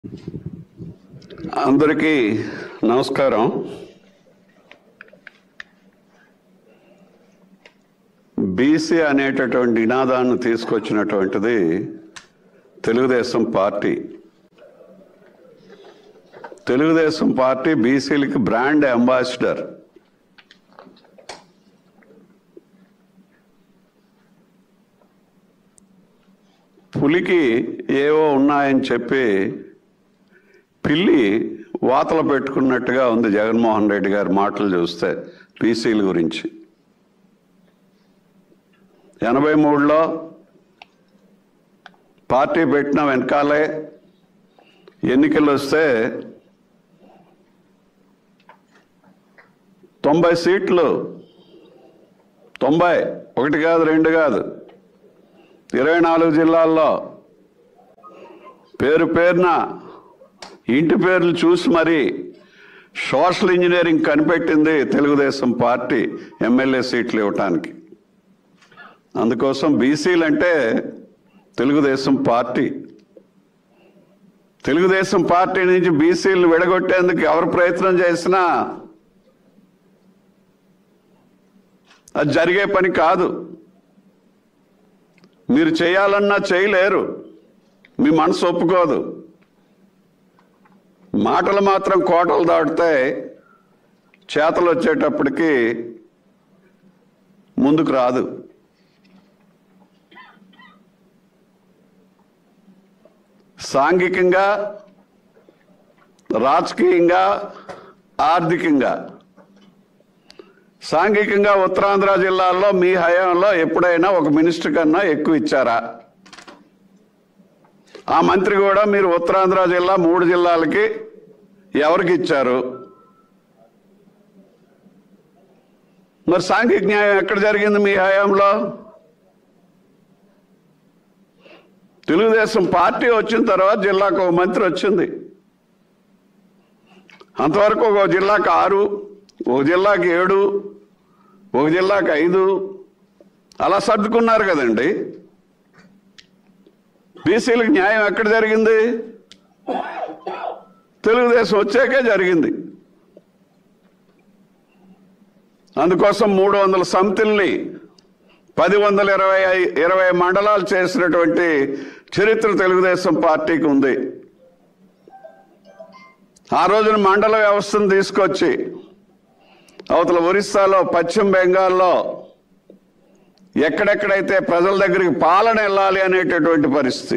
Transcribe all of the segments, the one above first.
అందరికీ నమస్కారం బీసీ అనేటటువంటి నినాదాన్ని తీసుకొచ్చినటువంటిది తెలుగుదేశం పార్టీ తెలుగుదేశం పార్టీ బీసీలకి బ్రాండ్ అంబాసిడర్ పులికి ఏవో ఉన్నాయని చెప్పి పిల్లి వాతలు పెట్టుకున్నట్టుగా ఉంది జగన్మోహన్ రెడ్డి గారి మాటలు చూస్తే బీసీల గురించి ఎనభై మూడులో పార్టీ పెట్టిన వెనకాలే ఎన్నికలు వస్తే తొంభై సీట్లు తొంభై ఒకటి కాదు రెండు కాదు ఇరవై నాలుగు జిల్లాల్లో పేరు పేరున ఇంటి పేర్లు చూసి మరి సోషల్ ఇంజనీరింగ్ కనిపెట్టింది తెలుగుదేశం పార్టీ ఎమ్మెల్యే సీట్లు ఇవ్వటానికి అందుకోసం బీసీలు అంటే తెలుగుదేశం పార్టీ తెలుగుదేశం పార్టీ నుంచి బీసీలు విడగొట్టేందుకు ఎవరు ప్రయత్నం చేసినా అది జరిగే పని కాదు మీరు చేయాలన్నా చేయలేరు మీ మనసు ఒప్పుకోదు మాటలు మాత్రం కోటలు దాటుతాయి చేతలు వచ్చేటప్పటికి ముందుకు రాదు సాంఘికంగా రాజకీయంగా ఆర్థికంగా సాంఘికంగా ఉత్తరాంధ్ర జిల్లాల్లో మీ హయాంలో ఎప్పుడైనా ఒక మినిస్టర్ కన్నా ఎక్కువ ఇచ్చారా ఆ మంత్రి కూడా మీరు ఉత్తరాంధ్ర జిల్లా మూడు జిల్లాలకి ఎవరికి ఇచ్చారు మరి సాంఘిక న్యాయం ఎక్కడ జరిగింది మీ హయాంలో తెలుగుదేశం పార్టీ వచ్చిన తర్వాత జిల్లాకు ఒక మంత్రి వచ్చింది అంతవరకు ఒక జిల్లాకు ఆరు ఒక జిల్లాకి ఏడు ఒక జిల్లాకి ఐదు అలా సర్దుకున్నారు కదండి బీసీలకు న్యాయం ఎక్కడ జరిగింది తెలుగుదేశం వచ్చాకే జరిగింది అందుకోసం మూడు వందల సమితుల్ని పది వందల ఇరవై ఐ- ఇరవై మండలాలు చేసినటువంటి చరిత్ర తెలుగుదేశం పార్టీకి ఉంది ఆ రోజున మండల వ్యవస్థను తీసుకొచ్చి అవతల ఒరిస్సాలో పశ్చిమ బెంగాల్లో ఎక్కడెక్కడైతే ప్రజల దగ్గరికి పాలన వెళ్ళాలి అనేటటువంటి పరిస్థితి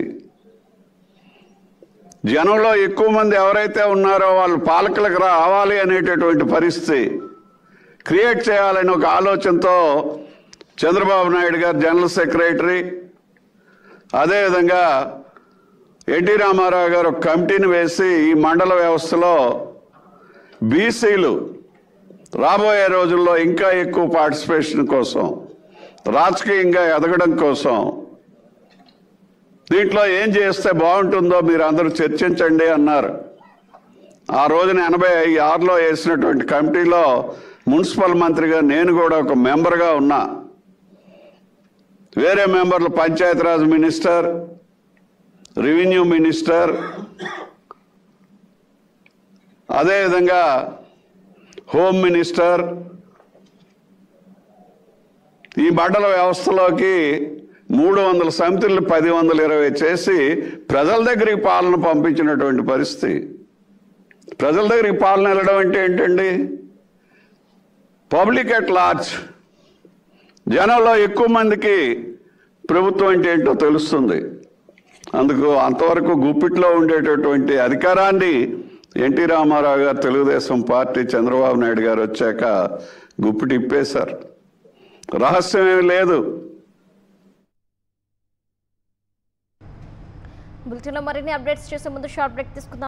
జనంలో ఎక్కువ మంది ఎవరైతే ఉన్నారో వాళ్ళు పాలకులకు రావాలి అనేటటువంటి పరిస్థితి క్రియేట్ చేయాలని ఒక ఆలోచనతో చంద్రబాబు నాయుడు గారు జనరల్ సెక్రటరీ అదేవిధంగా ఎన్టీ రామారావు గారు ఒక కమిటీని వేసి ఈ మండల వ్యవస్థలో బీసీలు రాబోయే రోజుల్లో ఇంకా ఎక్కువ పార్టిసిపేషన్ కోసం రాజకీయంగా ఎదగడం కోసం దీంట్లో ఏం చేస్తే బాగుంటుందో మీరు అందరూ చర్చించండి అన్నారు ఆ రోజున ఎనభై ఆరులో వేసినటువంటి కమిటీలో మున్సిపల్ మంత్రిగా నేను కూడా ఒక మెంబర్గా ఉన్నా వేరే మెంబర్లు పంచాయతీరాజ్ మినిస్టర్ రెవెన్యూ మినిస్టర్ అదేవిధంగా హోమ్ మినిస్టర్ ఈ మండల వ్యవస్థలోకి మూడు వందల సమితులు పది వందల ఇరవై చేసి ప్రజల దగ్గరికి పాలన పంపించినటువంటి పరిస్థితి ప్రజల దగ్గరికి పాలన వెళ్ళడం అంటే ఏంటండి పబ్లిక్ అట్ లార్జ్ జనంలో ఎక్కువ మందికి ప్రభుత్వం అంటే ఏంటో తెలుస్తుంది అందుకు అంతవరకు గుప్పిట్లో ఉండేటటువంటి అధికారాన్ని ఎన్టీ రామారావు గారు తెలుగుదేశం పార్టీ చంద్రబాబు నాయుడు గారు వచ్చాక గుప్పిటి ఇప్పేశారు రహస్యం ఏమీ లేదు బులెటిన్లో మరిన్ని అప్డేట్స్ చేసే ముందు షార్ట్ బ్రేక్ తీసుకుందాం